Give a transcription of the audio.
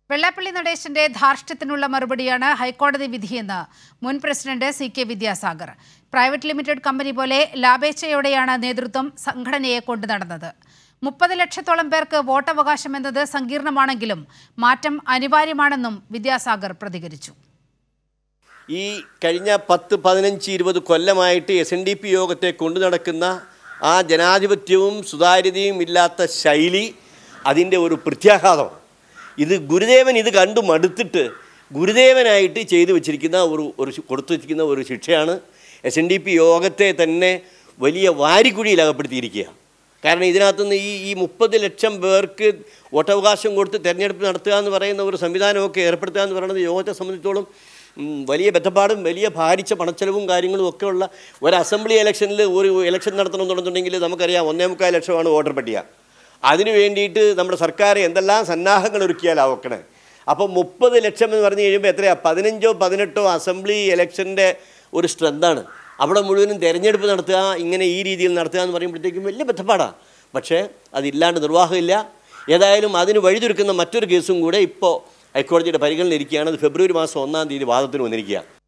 വെള്ളാപ്പള്ളി നടേശന്റെ ധാർഷ്ട്യത്തിനുള്ള മറുപടിയാണ് ഹൈക്കോടതി വിധിയെന്ന് മുൻ president C K Vidyasagar private limited company പോലെ ലാഭേച്ഛയോടെയാണ് നേതൃത്വം സംഘടനയെ കൊണ്ടു നടന്നത് മുപ്പത് ലക്ഷത്തോളം പേർക്ക് വോട്ടവകാശം എന്നത് സങ്കീർണമാണെങ്കിലും മാറ്റം അനിവാര്യമാണെന്നും വിദ്യാസാഗർ പ്രതികരിച്ചു ഈ കഴിഞ്ഞ പത്ത് പതിനഞ്ച് ഇരുപത് കൊല്ലമായിട്ട് എസ് എൻ ഡി പി യോഗത്തെ കൊണ്ടു നടക്കുന്ന ആ ജനാധിപത്യവും സുതാര്യതയും ഇല്ലാത്ത ശൈലി അതിൻ്റെ ഒരു പ്രത്യാഘാതം ഇത് ഗുരുദേവൻ ഇത് കണ്ടു മടുത്തിട്ട് ഗുരുദേവനായിട്ട് ചെയ്തു വെച്ചിരിക്കുന്ന ഒരു ഒരു ശി- കൊടുത്തു വെച്ചിരിക്കുന്ന ഒരു ശിക്ഷയാണ് എസ് എൻ ഡി പി യോഗത്തെ തന്നെ വലിയ വാരിക്കുഴിയിൽ അകപ്പെടുത്തിയിരിക്കുക കാരണം ഇതിനകത്തുനിന്ന് ഈ ഈ മുപ്പത് ലക്ഷം പേർക്ക് വോട്ടവകാശം കൊടുത്ത് തെരഞ്ഞെടുപ്പ് നടത്തുക എന്ന് പറയുന്ന ഒരു സംവിധാനമൊക്കെ ഏർപ്പെടുത്തുക എന്ന് പറയുന്നത് യോഗത്തെ സംബന്ധിച്ചോളം ഉം, വലിയ ബന്ധപ്പാടും വലിയ ഭാരിച്ച പണച്ചെലവും കാര്യങ്ങളും ഒക്കെ ഉള്ള ഒരു അസംബ്ലി ഇലക്ഷനിൽ ഒരു ഇലക്ഷൻ നടത്തണമെന്നുണ്ടെന്നുണ്ടെങ്കിൽ നമുക്കറിയാം ഒന്നേ മുക്കാൽ ലക്ഷമാണ് വോട്ടർ പട്ടിക അതിനു വേണ്ടിയിട്ട് നമ്മുടെ സർക്കാർ എന്തെല്ലാം സന്നാഹങ്ങൾ ഒരുക്കിയാലാ വെക്കണേ അപ്പോൾ മുപ്പത് ലക്ഷം എന്ന് പറഞ്ഞു കഴിയുമ്പോൾ എത്രയാ പതിനഞ്ചോ പതിനെട്ടോ അസംബ്ലി ഇലക്ഷൻ്റെ ഒരു സ്ട്രെങ്താണ് അവിടെ മുഴുവനും തിരഞ്ഞെടുപ്പ് നടത്തുക ഇങ്ങനെ ഈ രീതിയിൽ നടത്തുക എന്ന് പറയുമ്പോഴത്തേക്കും വലിയ ബന്ധപ്പാടാണ് പക്ഷേ അതില്ലാണ്ട് നിർവാഹമില്ല ഏതായാലും അതിന് വഴിതൊരുക്കുന്ന മറ്റൊരു കേസും കൂടെ ഇപ്പോൾ ഹൈക്കോടതിയുടെ പരിഗണനയിലിരിക്കുകയാണ് അത് ഫെബ്രുവരി മാസം ഒന്നാം തീയതി വാദത്തിന് വന്നിരിക്കുക